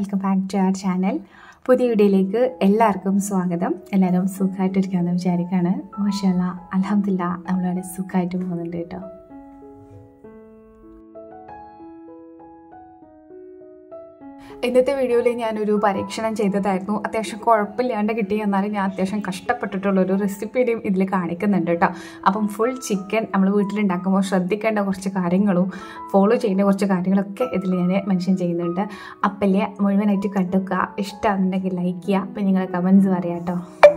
welcome back to our channel പുതിയ വീഡിയോയിലേക്ക് എല്ലാവർക്കും സ്വാഗതം എല്ലാവരും സുഖമായിട്ടിരിക്കാമെന്ന് വിചാരിക്കുകയാണ് മാഷല്ല അലഹമില്ല നമ്മളിവിടെ സുഖമായിട്ട് പോകുന്നുണ്ട് കേട്ടോ ഇന്നത്തെ വീഡിയോയിൽ ഞാനൊരു പരീക്ഷണം ചെയ്തതായിരുന്നു അത്യാവശ്യം കുഴപ്പമില്ലാണ്ട് കിട്ടി എന്നാലും ഞാൻ അത്യാവശ്യം കഷ്ടപ്പെട്ടിട്ടുള്ളൊരു റെസിപ്പിയുടെയും ഇതിൽ കാണിക്കുന്നുണ്ട് കേട്ടോ അപ്പം ഫുൾ ചിക്കൻ നമ്മൾ വീട്ടിലുണ്ടാക്കുമ്പോൾ ശ്രദ്ധിക്കേണ്ട കുറച്ച് കാര്യങ്ങളും ഫോളോ ചെയ്യേണ്ട കുറച്ച് കാര്യങ്ങളൊക്കെ ഇതിൽ ഞാൻ മെൻഷൻ ചെയ്യുന്നുണ്ട് അപ്പല്ലേ മുഴുവനായിട്ട് കണ്ടുക്കുക ഇഷ്ടമാണെന്നുണ്ടെങ്കിൽ ലൈക്ക് ചെയ്യുക അപ്പം നിങ്ങൾ കമൻസ് പറയാം കേട്ടോ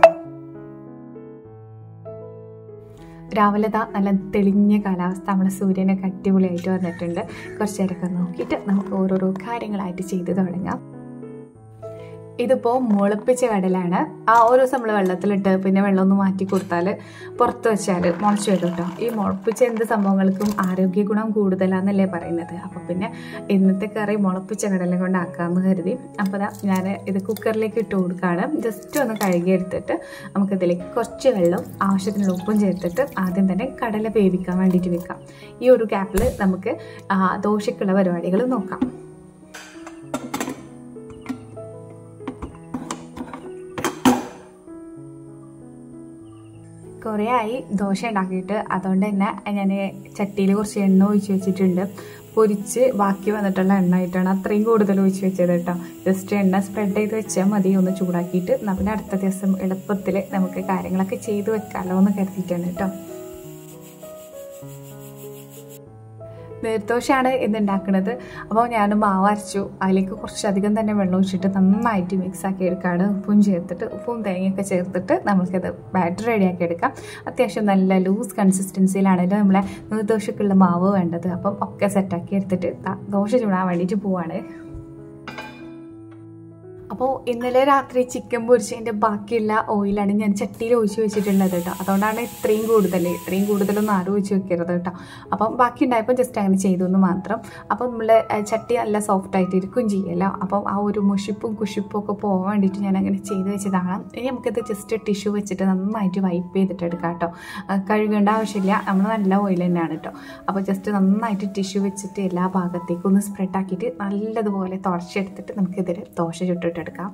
രാവിലെ ദാ നല്ല തെളിഞ്ഞ കാലാവസ്ഥ നമ്മുടെ സൂര്യനൊക്കെ അടിപൊളിയായിട്ട് വന്നിട്ടുണ്ട് കുറച്ച് നേരമൊക്കെ നോക്കിയിട്ട് നമുക്ക് ഓരോരോ കാര്യങ്ങളായിട്ട് ചെയ്ത് തുടങ്ങാം ഇതിപ്പോൾ മുളപ്പിച്ച കടലാണ് ആ ഓരോ ദിവസം നമ്മൾ വെള്ളത്തിലിട്ട് പിന്നെ വെള്ളം ഒന്ന് മാറ്റി കൊടുത്താൽ പുറത്ത് വെച്ചാൽ മുളച്ച് വരും കേട്ടോ ഈ മുളപ്പിച്ച എന്ത് സംഭവങ്ങൾക്കും ആരോഗ്യ ഗുണം കൂടുതലാണെന്നല്ലേ പറയുന്നത് അപ്പോൾ പിന്നെ ഇന്നത്തെ കറി മുളപ്പിച്ച കടല കൊണ്ടാക്കാമെന്ന് കരുതി അപ്പോൾ ദാ ഞാൻ ഇത് കുക്കറിലേക്ക് ഇട്ട് കൊടുക്കുകയാണ് ജസ്റ്റ് ഒന്ന് കഴുകിയെടുത്തിട്ട് നമുക്കിതിലേക്ക് കുറച്ച് വെള്ളം ആവശ്യത്തിനുള്ള ഉപ്പും ചേർത്തിട്ട് ആദ്യം തന്നെ കടല വേവിക്കാൻ വേണ്ടിയിട്ട് വെക്കാം ഈ ഒരു ഗ്യാപ്പിൽ നമുക്ക് ദോശക്കുള്ള പരിപാടികൾ നോക്കാം കുറേ ആയി ദോശ ഉണ്ടാക്കിയിട്ട് അതുകൊണ്ട് തന്നെ ഞാൻ ചട്ടിയിൽ കുറച്ച് എണ്ണ ഒഴിച്ച് വെച്ചിട്ടുണ്ട് പൊരിച്ച് ബാക്കി വന്നിട്ടുള്ള എണ്ണ ആയിട്ടാണ് അത്രയും കൂടുതൽ ഒഴിച്ച് വെച്ചത് കേട്ടോ ജസ്റ്റ് എണ്ണ സ്പ്രെഡ് ചെയ്ത് വെച്ചാൽ മതി ഒന്ന് ചൂടാക്കിയിട്ട് പിന്നെ അടുത്ത ദിവസം എളുപ്പത്തിൽ നമുക്ക് കാര്യങ്ങളൊക്കെ ചെയ്ത് വെക്കാമല്ലോ എന്ന് കരുതിയിട്ടാണ് കേട്ടോ നീർദോശയാണ് ഇന്ന് ഉണ്ടാക്കുന്നത് അപ്പോൾ ഞാൻ മാവ് അരച്ചു അതിലേക്ക് കുറച്ചധികം തന്നെ വെള്ളം ഒഴിച്ചിട്ട് നന്നായിട്ട് മിക്സ് ആക്കി എടുക്കുകയാണ് ഉപ്പും ചേർത്തിട്ട് ഉപ്പും തേങ്ങയൊക്കെ ചേർത്തിട്ട് നമുക്കത് ബാറ്റർ റെഡിയാക്കി എടുക്കാം അത്യാവശ്യം നല്ല ലൂസ് കൺസിസ്റ്റൻസിയിലാണല്ലോ നമ്മളെ നീർദോശക്കുള്ള മാവ് വേണ്ടത് അപ്പം ഒക്കെ സെറ്റാക്കി എടുത്തിട്ട് ദോശ ചൂടാൻ വേണ്ടിയിട്ട് പോവാണ് അപ്പോൾ ഇന്നലെ രാത്രി ചിക്കൻ പൊരിച്ചതിൻ്റെ ബാക്കിയുള്ള ഓയിലാണ് ഞാൻ ചട്ടിയിൽ ഒഴിച്ച് വെച്ചിട്ടുള്ളത് കേട്ടോ അതുകൊണ്ടാണ് ഇത്രയും കൂടുതൽ ഇത്രയും കൂടുതലൊന്നും ആരും ഒഴിച്ച് വെക്കരുത് കേട്ടോ അപ്പം ബാക്കി ഉണ്ടായപ്പോൾ ജസ്റ്റ് അങ്ങനെ ചെയ്തു എന്ന് മാത്രം അപ്പം നമ്മളെ ചട്ടി നല്ല സോഫ്റ്റ് ആയിട്ട് ഇരിക്കും ചെയ്യല്ലോ അപ്പം ആ ഒരു മുഷിപ്പും കുഷിപ്പും ഒക്കെ പോകാൻ വേണ്ടിയിട്ട് ഞാൻ അങ്ങനെ ചെയ്ത് വെച്ചതാണ് ഇനി നമുക്കിത് ജസ്റ്റ് ടിഷ്യൂ വെച്ചിട്ട് നന്നായിട്ട് വൈപ്പ് ചെയ്തിട്ട് എടുക്കാം കേട്ടോ കഴുകേണ്ട ആവശ്യമില്ല നമ്മൾ നല്ല ഓയിൽ തന്നെയാണ് കേട്ടോ അപ്പോൾ ജസ്റ്റ് നന്നായിട്ട് ടിഷ്യൂ വെച്ചിട്ട് എല്ലാ ഭാഗത്തേക്കും ഒന്ന് സ്പ്രെഡ് ആക്കിയിട്ട് നല്ലതുപോലെ തുടച്ചെടുത്തിട്ട് നമുക്കിതിൽ ദോശ ചുട്ടിട്ട് എടുക്കാം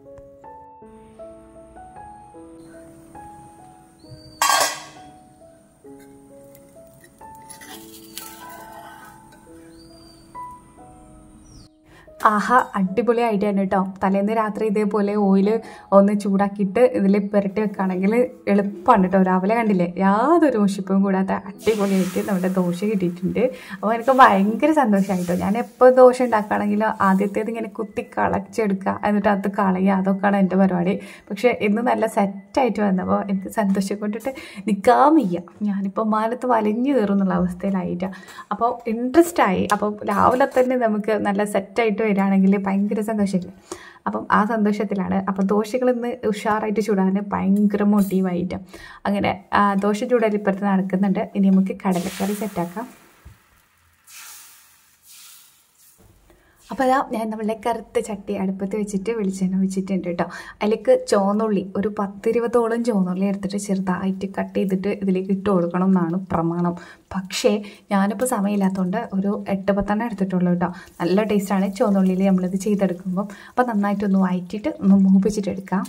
ആഹാ അടിപൊളി ഐഡിയ ആണ് കേട്ടോ തലേന്ന് രാത്രി ഇതേപോലെ ഓയിൽ ഒന്ന് ചൂടാക്കിയിട്ട് ഇതിൽ പുരട്ടി വെക്കുകയാണെങ്കിൽ എളുപ്പമാണ് കേട്ടോ രാവിലെ കണ്ടില്ലേ യാതൊരു മുഷിപ്പും കൂടാത്ത അടിപൊളിയായിട്ട് നമ്മുടെ ദോശ കിട്ടിയിട്ടുണ്ട് അപ്പോൾ എനിക്ക് ഭയങ്കര സന്തോഷമായിട്ടോ ഞാൻ എപ്പോൾ ദോശ ഉണ്ടാക്കുകയാണെങ്കിലും ആദ്യത്തേത് ഇങ്ങനെ കുത്തി കളച്ചെടുക്കുക എന്നിട്ട് അത് കളയുക അതൊക്കെയാണ് എൻ്റെ പരിപാടി പക്ഷേ ഇന്ന് നല്ല സെറ്റായിട്ട് വന്നപ്പോൾ എനിക്ക് സന്തോഷം കൊണ്ടിട്ട് നിൽക്കാൻ വയ്യ ഞാനിപ്പോൾ മാനത്ത് വലിഞ്ഞു കയറുന്നുള്ള അവസ്ഥയിലായിട്ടാണ് അപ്പോൾ ഇൻട്രസ്റ്റ് ആയി അപ്പോൾ രാവിലെ തന്നെ നമുക്ക് നല്ല സെറ്റായിട്ട് വരികയാണെങ്കിൽ ഭയങ്കര സന്തോഷമില്ലേ അപ്പം ആ സന്തോഷത്തിലാണ് അപ്പം ദോശകൾ ഇന്ന് ഉഷാറായിട്ട് ചൂടാൻ ഭയങ്കര മോട്ടീവായിട്ട് അങ്ങനെ ദോശ ചൂടൽ ഇപ്പുറത്ത് നടക്കുന്നുണ്ട് ഇനി നമുക്ക് കടലക്കറി സെറ്റാക്കാം അപ്പോൾ അതാ ഞാൻ നമ്മളുടെ കറുത്ത ചട്ടി അടുപ്പത്ത് വെച്ചിട്ട് വെളിച്ചെണ്ണ വെച്ചിട്ടുണ്ട് കേട്ടോ അതിലേക്ക് ചോന്നുള്ളി ഒരു പത്തിരുപതോളം ചോന്നുള്ളി എടുത്തിട്ട് ചെറുതായിട്ട് കട്ട് ചെയ്തിട്ട് ഇതിലേക്ക് ഇട്ട് കൊടുക്കണം എന്നാണ് പ്രമാണം പക്ഷേ ഞാനിപ്പോൾ സമയമില്ലാത്തതുകൊണ്ട് ഒരു എട്ട് പത്തെണ്ണം എടുത്തിട്ടുള്ളൂ കേട്ടോ നല്ല ടേസ്റ്റാണ് ചോന്നുള്ളിയിൽ നമ്മളിത് ചെയ്തെടുക്കുമ്പം അപ്പോൾ നന്നായിട്ടൊന്ന് വഴറ്റിയിട്ട് ഒന്ന് മൂപ്പിച്ചിട്ട് എടുക്കാം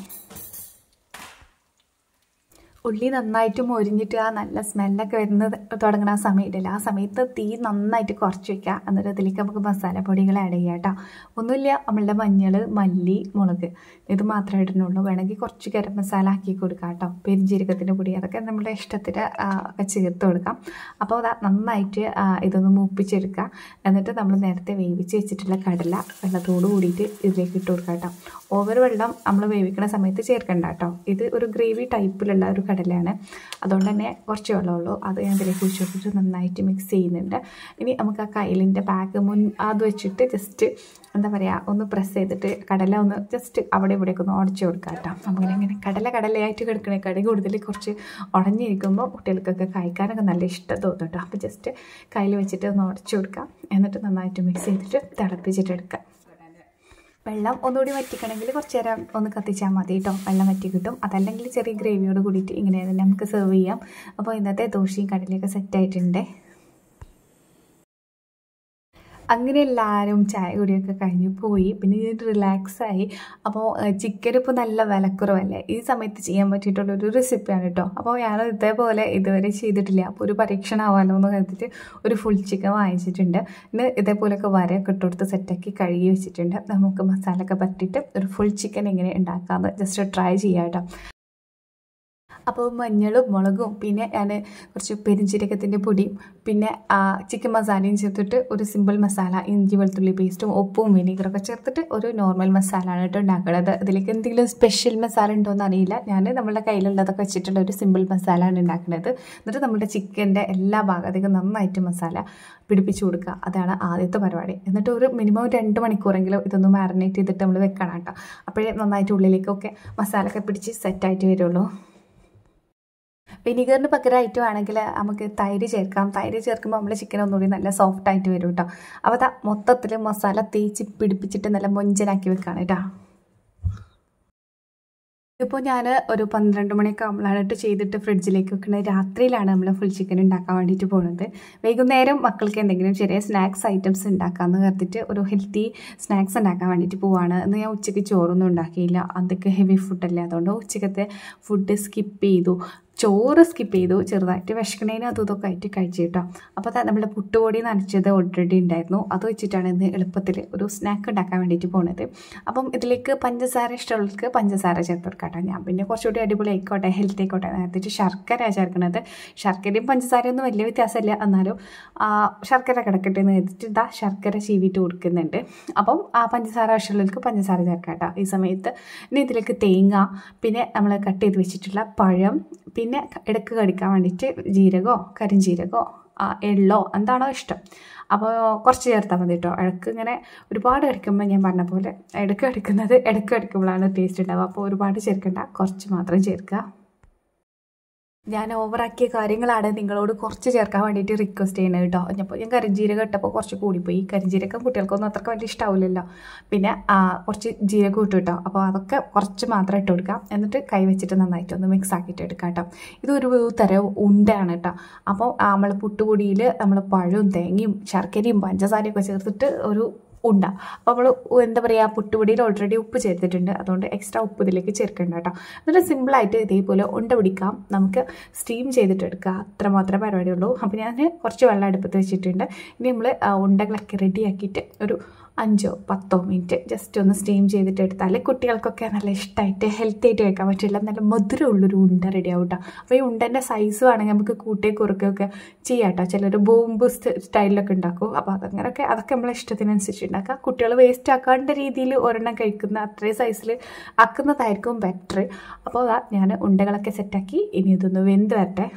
ഉള്ളി നന്നായിട്ട് മൊരിഞ്ഞിട്ട് ആ നല്ല സ്മെല്ലൊക്കെ വരുന്നത് തുടങ്ങുന്ന ആ സമയത്തില്ല ആ സമയത്ത് തീ നന്നായിട്ട് കുറച്ച് വെക്കുക എന്നിട്ട് അതിലേക്ക് നമുക്ക് മസാലപ്പൊടികൾ ആഡ് ചെയ്യാം കേട്ടോ ഒന്നുമില്ല നമ്മളുടെ മഞ്ഞൾ മല്ലി മുളക് ഇത് മാത്രമേ ഇടുന്നുള്ളൂ വേണമെങ്കിൽ കുറച്ച് ഗരം മസാല ആക്കി കൊടുക്കാം കേട്ടോ പെരിഞ്ജീരകത്തിൻ്റെ പൊടി അതൊക്കെ നമ്മുടെ ഇഷ്ടത്തിന് ഒക്കെ ചേർത്ത് കൊടുക്കാം അപ്പോൾ അതാ നന്നായിട്ട് ഇതൊന്ന് മൂപ്പിച്ചെടുക്കുക എന്നിട്ട് നമ്മൾ നേരത്തെ വേവിച്ച് വെച്ചിട്ടുള്ള കടല വെള്ളത്തോട് കൂടിയിട്ട് ഇതിലേക്ക് ഇട്ട് കൊടുക്കാം കേട്ടോ ഓവർ വെള്ളം നമ്മൾ വേവിക്കുന്ന സമയത്ത് ചേർക്കണ്ട കേട്ടോ ഇത് ഒരു ഗ്രേവി ടൈപ്പിലുള്ള ഒരു കടലയാണ് അതുകൊണ്ട് തന്നെ കുറച്ച് വെള്ളമുള്ളൂ അത് ഞാൻ ഇതിലേക്ക് ഒഴിച്ച് കൊടുത്തിട്ട് നന്നായിട്ട് മിക്സ് ചെയ്യുന്നുണ്ട് ഇനി നമുക്ക് ആ കയ്യിലിൻ്റെ ബാഗ് മുൻ അത് വെച്ചിട്ട് ജസ്റ്റ് എന്താ പറയുക ഒന്ന് പ്രസ് ചെയ്തിട്ട് കടല ഒന്ന് ജസ്റ്റ് അവിടെ ഇവിടേക്ക് ഒന്ന് ഉടച്ചു കൊടുക്കാം കേട്ടോ നമുക്കിങ്ങനെ ഇങ്ങനെ കടല കടലയായിട്ട് കിടക്കണേക്കാടി കൂടുതൽ കുറച്ച് ഉടഞ്ഞിരിക്കുമ്പോൾ കുട്ടികൾക്കൊക്കെ കഴിക്കാനൊക്കെ നല്ല ഇഷ്ടം തോന്നും കേട്ടോ അപ്പോൾ ജസ്റ്റ് കയ്യിൽ വെച്ചിട്ട് ഒന്ന് ഉടച്ചു കൊടുക്കാം എന്നിട്ട് നന്നായിട്ട് മിക്സ് ചെയ്തിട്ട് തിളപ്പിച്ചിട്ട് എടുക്കാം വെള്ളം ഒന്നുകൂടി വറ്റിക്കണമെങ്കിൽ കുറച്ച് നേരം ഒന്ന് കത്തിച്ചാൽ മതി കേട്ടോ വെള്ളം വറ്റി കിട്ടും അതല്ലെങ്കിൽ ചെറിയ ഗ്രേവിയോട് കൂടിയിട്ട് ഇങ്ങനെ തന്നെ നമുക്ക് സെർവ് ചെയ്യാം അപ്പോൾ ഇന്നത്തെ ദോശയും കടലയൊക്കെ സെറ്റായിട്ടുണ്ട് അങ്ങനെ എല്ലാവരും ചായ കുടിയൊക്കെ കഴിഞ്ഞ് പോയി പിന്നെ ഞാൻ റിലാക്സായി അപ്പോൾ ചിക്കൻ ഇപ്പോൾ നല്ല വിലക്കുറവല്ലേ ഈ സമയത്ത് ചെയ്യാൻ പറ്റിയിട്ടുള്ളൊരു റെസിപ്പിയാണ് കേട്ടോ അപ്പോൾ ഞാൻ ഇതേപോലെ ഇതുവരെ ചെയ്തിട്ടില്ല അപ്പോൾ ഒരു പരീക്ഷണമാവാലോ എന്ന് കരുതിയിട്ട് ഒരു ഫുൾ ചിക്കൻ വാങ്ങിച്ചിട്ടുണ്ട് പിന്നെ ഇതേപോലെയൊക്കെ വരയൊക്കെ ഇട്ടുകൊടുത്ത് സെറ്റാക്കി കഴുകി വെച്ചിട്ടുണ്ട് നമുക്ക് മസാല ഒക്കെ പറ്റിയിട്ട് ഒരു ഫുൾ ചിക്കൻ എങ്ങനെ ഉണ്ടാക്കാമെന്ന് ജസ്റ്റ് ട്രൈ ചെയ്യാം കേട്ടോ അപ്പോൾ മഞ്ഞളും മുളകും പിന്നെ ഞാൻ കുറച്ച് പെരിഞ്ചീരകത്തിൻ്റെ പൊടിയും പിന്നെ ചിക്കൻ മസാലയും ചേർത്തിട്ട് ഒരു സിമ്പിൾ മസാല ഇഞ്ചി വെളുത്തുള്ളി പേസ്റ്റും ഉപ്പും വിനീഗറൊക്കെ ചേർത്തിട്ട് ഒരു നോർമൽ മസാല ആണ് കേട്ടോ ഉണ്ടാക്കുന്നത് അതിലേക്ക് എന്തെങ്കിലും സ്പെഷ്യൽ മസാല ഉണ്ടോ എന്ന് അറിയില്ല ഞാൻ നമ്മളുടെ കയ്യിലുള്ളതൊക്കെ വെച്ചിട്ടുള്ള ഒരു സിമ്പിൾ മസാല ആണ് ഉണ്ടാക്കുന്നത് എന്നിട്ട് നമ്മുടെ ചിക്കൻ്റെ എല്ലാ ഭാഗത്തേക്കും നന്നായിട്ട് മസാല പിടിപ്പിച്ച് കൊടുക്കുക അതാണ് ആദ്യത്തെ പരിപാടി എന്നിട്ട് ഒരു മിനിമം രണ്ട് മണിക്കൂറെങ്കിലും ഇതൊന്ന് മാറിനേറ്റ് ചെയ്തിട്ട് നമ്മൾ വെക്കണം കേട്ടോ അപ്പോഴേ നന്നായിട്ട് ഉള്ളിലേക്കൊക്കെ മസാലയൊക്കെ പിടിച്ച് സെറ്റായിട്ട് വരുള്ളൂ വിനീഗറിന് പകരമായിട്ട് വേണമെങ്കിൽ നമുക്ക് തൈര് ചേർക്കാം തൈര് ചേർക്കുമ്പോൾ നമ്മൾ ചിക്കൻ ഒന്നുകൂടി നല്ല സോഫ്റ്റ് ആയിട്ട് വരും കേട്ടോ അപ്പോൾ അതാ മൊത്തത്തിൽ മസാല തേച്ച് പിടിപ്പിച്ചിട്ട് നല്ല മൊഞ്ചനാക്കി വെക്കാണ് കേട്ടോ ഇപ്പോൾ ഞാൻ ഒരു പന്ത്രണ്ട് മണിയൊക്കെ ആകുമ്പോഴാണ് ചെയ്തിട്ട് ഫ്രിഡ്ജിലേക്ക് വെക്കുന്നത് രാത്രിയിലാണ് നമ്മൾ ഫുൾ ചിക്കൻ ഉണ്ടാക്കാൻ വേണ്ടിയിട്ട് പോകുന്നത് വൈകുന്നേരം മക്കൾക്ക് എന്തെങ്കിലും ചെറിയ സ്നാക്സ് ഐറ്റംസ് ഉണ്ടാക്കാമെന്ന് കരുതിയിട്ട് ഒരു ഹെൽത്തി സ്നാക്സ് ഉണ്ടാക്കാൻ വേണ്ടിയിട്ട് പോവാണ് എന്ന് ഞാൻ ഉച്ചയ്ക്ക് ചോറൊന്നും ഉണ്ടാക്കിയില്ല അതൊക്കെ ഹെവി ഫുഡല്ലേ അതുകൊണ്ട് ഉച്ചക്കത്തെ ഫുഡ് സ്കിപ്പ് ചെയ്തു ചോറ് സ്കിപ്പ് ചെയ്തു ചെറുതായിട്ട് വിശക്കണേന് അതും ഇതൊക്കെ ആയിട്ട് കഴിച്ചു കേട്ടോ അപ്പോൾ നമ്മുടെ പുട്ടുപൊടി നനച്ചത് ഓൾറെഡി ഉണ്ടായിരുന്നു അത് വെച്ചിട്ടാണ് ഇന്ന് എളുപ്പത്തിൽ ഒരു സ്നാക്ക് ഉണ്ടാക്കാൻ വേണ്ടിയിട്ട് പോണത് അപ്പം ഇതിലേക്ക് പഞ്ചസാര ഇഷ്ടമുള്ളവർക്ക് പഞ്ചസാര ചേർത്ത് കൊടുക്കട്ടെ ഞാൻ പിന്നെ കുറച്ചുകൂടി അടിപൊളി ആയിക്കോട്ടെ ഹെൽത്തി ആയിക്കോട്ടെ നേരത്തെ ശർക്കര ചേർക്കുന്നത് ശർക്കരയും പഞ്ചസാരയൊന്നും വലിയ വ്യത്യാസമില്ല എന്നാലും ശർക്കര കിടക്കട്ടെ എന്ന് കരുതിയിട്ട് ഇതാ ശർക്കര ചീവിട്ട് കൊടുക്കുന്നുണ്ട് അപ്പം ആ പഞ്ചസാര ആവശ്യമുള്ളവർക്ക് പഞ്ചസാര ചേർക്കാം കേട്ടോ ഈ സമയത്ത് ഇനി ഇതിലേക്ക് തേങ്ങ പിന്നെ നമ്മൾ കട്ട് ചെയ്ത് വെച്ചിട്ടുള്ള പഴം പിന്നെ ഇടയ്ക്ക് കടിക്കാൻ വേണ്ടിയിട്ട് ജീരകമോ കരിഞ്ജീരകമോ എള്ളോ എന്താണോ ഇഷ്ടം അപ്പോൾ കുറച്ച് ചേർത്താൽ മതി കേട്ടോ ഇടയ്ക്ക് ഇങ്ങനെ ഒരുപാട് കടിക്കുമ്പോൾ ഞാൻ പറഞ്ഞ പോലെ ഇടയ്ക്ക് കടിക്കുന്നത് ഇടയ്ക്ക് കടിക്കുമ്പോഴാണ് ടേസ്റ്റ് ഉണ്ടാവുക അപ്പോൾ ഒരുപാട് ചേർക്കണ്ട കുറച്ച് മാത്രം ചേർക്കുക ഞാൻ ഓവറാക്കിയ കാര്യങ്ങളാണ് നിങ്ങളോട് കുറച്ച് ചേർക്കാൻ വേണ്ടിയിട്ട് റിക്വസ്റ്റ് ചെയ്യുന്നത് കേട്ടോ അപ്പോൾ ഞാൻ കരിഞ്ജീരകം ഇട്ടപ്പോൾ കുറച്ച് കൂടിപ്പോയി കരിഞ്ജീരകം കുട്ടികൾക്കൊന്നും അത്രയ്ക്ക് വലിയ ഇഷ്ടാവില്ലല്ലോ പിന്നെ കുറച്ച് ജീരകം ഇട്ടു കേട്ടോ അപ്പോൾ അതൊക്കെ കുറച്ച് മാത്രം ഇട്ട് കൊടുക്കാം എന്നിട്ട് കൈ വെച്ചിട്ട് നന്നായിട്ട് ഒന്ന് മിക്സ് ആക്കിയിട്ട് എടുക്കാം കേട്ടോ ഇതൊരു തരം ഉണ്ടയാണ് കേട്ടോ അപ്പോൾ നമ്മൾ പുട്ടുപൊടിയിൽ നമ്മൾ പഴവും തേങ്ങയും ശർക്കരയും പഞ്ചസാരയും ഒക്കെ ചേർത്തിട്ട് ഒരു ഉണ്ട അപ്പോൾ നമ്മൾ എന്താ പറയുക പുട്ടുപൊടിയിൽ ഓൾറെഡി ഉപ്പ് ചേർത്തിട്ടുണ്ട് അതുകൊണ്ട് എക്സ്ട്രാ ഉപ്പ് ഇതിലേക്ക് ചേർക്കണ്ട കേട്ടോ എന്നിട്ട് സിമ്പിളായിട്ട് ഇതേപോലെ ഉണ്ട പിടിക്കാം നമുക്ക് സ്റ്റീം ചെയ്തിട്ട് എടുക്കുക അത്രമാത്രമേ പരിപാടിയുള്ളൂ അപ്പോൾ ഞാൻ കുറച്ച് വെള്ളം അടുപ്പത്ത് വെച്ചിട്ടുണ്ട് ഇനി നമ്മൾ ഉണ്ടകളൊക്കെ റെഡിയാക്കിയിട്ട് ഒരു അഞ്ചോ പത്തോ മിനിറ്റ് ജസ്റ്റ് ഒന്ന് സ്റ്റീം ചെയ്തിട്ട് എടുത്താൽ കുട്ടികൾക്കൊക്കെ നല്ല ഇഷ്ടമായിട്ട് ഹെൽത്തി ആയിട്ട് വെക്കാൻ പറ്റില്ല നല്ല മധുരമുള്ളൊരു ഉണ്ട റെഡി ആവും കേട്ടോ അപ്പോൾ ഈ ഉണ്ടൻ്റെ സൈസ് വേണമെങ്കിൽ നമുക്ക് കൂട്ടി കുറുക്കുകയൊക്കെ ചെയ്യാം കേട്ടോ ചിലർ ബോംബ് സ്റ്റൈലിലൊക്കെ ഉണ്ടാക്കും അപ്പോൾ അതങ്ങനെയൊക്കെ അതൊക്കെ നമ്മളെ ഇഷ്ടത്തിനനുസരിച്ച് ഉണ്ടാക്കാം കുട്ടികൾ വേസ്റ്റ് ആക്കാണ്ട രീതിയിൽ ഒരെണ്ണം കഴിക്കുന്ന അത്രയും സൈസിൽ ആക്കുന്നതായിരിക്കും ബെറ്റർ അപ്പോൾ അതാ ഞാൻ ഉണ്ടകളൊക്കെ സെറ്റാക്കി ഇനി ഇതൊന്ന് വെന്ത് വരട്ടെ